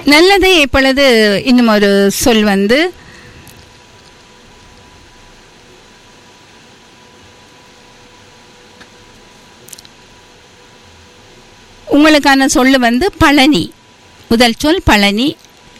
நல்லது இப்பொழுது இன்னும் ஒரு சொல் வந்து உங்களுக்கான சொல்லு வந்து பழனி முதல் சொல் பழனி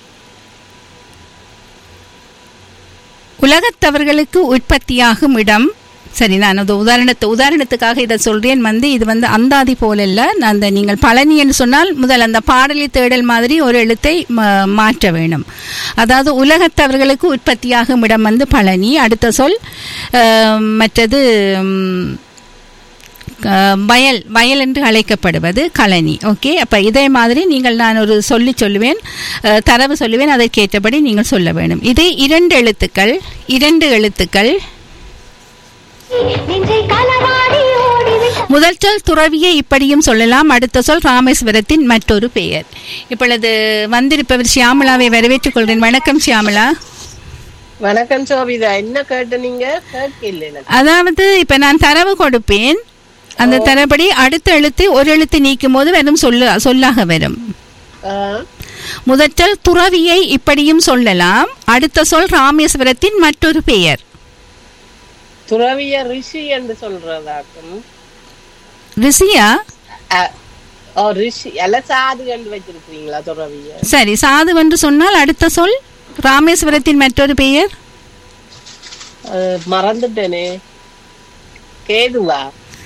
உலகத்தவர்களுக்கு உற்பத்தியாகும் இடம் சரி நான் அது உதாரணத்து உதாரணத்துக்காக இதை சொல்றேன் வந்து இது வந்து அந்தாதி போல இல்ல நான் அந்த நீங்கள் பழனி என்று சொன்னால் முதல் அந்த பாடலி தேடல் மாதிரி ஒரு எழுத்தை ம- மாற்ற வேணும் அதாவது உலகத்தவர்களுக்கு உற்பத்தியாகும் இடம் வந்து பழனி அடுத்த சொல் அஹ், மற்றது ம், அஹ், வயல் வயல் என்று அழைக்கப்படுவது கழனி ஓகே அப்ப இதே மாதிரி நீங்கள் நான் ஒரு சொல்லி சொல்லுவேன் அஹ், தரவு சொல்லுவேன் அதற்கேற்றபடி நீங்கள் சொல்ல வேண்டும் இது இரண்டு எழுத்துக்கள் இரண்டு எழுத்துக்கள் நெஞ்சை களவாடி ஓடிவிட்ட முதல் சொல் துறவியை இப்படியும் சொல்லலாம் அடுத்த சொல் ராமேஸ்வரத்தின் மற்றொரு பெயர் இப்பொழுது வந்திருப்பவர் சியாமளாவை வரவேற்றுக் கொள்கிறேன் வணக்கம் சியாமளா வணக்கம் சோபிதா என்ன கேட்டு நீங்க கேட்கல எனக்கு அதாவது இப்ப நான் தரவு கொடுப்பேன் அந்த தரப்படி அடுத்த எழுத்து ஒரு எழுத்து நீக்கும் போது வெறும் சொல்லு சொல்லாக வரும் ஆ, முதல் சொல் துறவியை இப்படியும் சொல்லலாம் அடுத்த சொல் ராமேஸ்வரத்தின் மற்றொரு பெயர் துறவிய ரிஷி என்று சொல்றதாக்கும் ரிஷியா அ, ஓ ரிஷி அல்ல சாது என்று வச்சிருக்கீங்களா துறவிய சரி சாது என்று சொன்னால் அடுத்த சொல் ராமேஸ்வரத்தின் மற்றொரு பெயர் அது மறந்துட்டேனே கேதுவா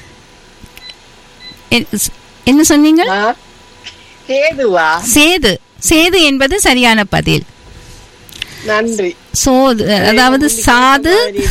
எ- என்ன சொன்னீங்க ஆ? கேதுவா சேது சேது என்பது சரியான பதில் நன்றி சோது அதாவது சாது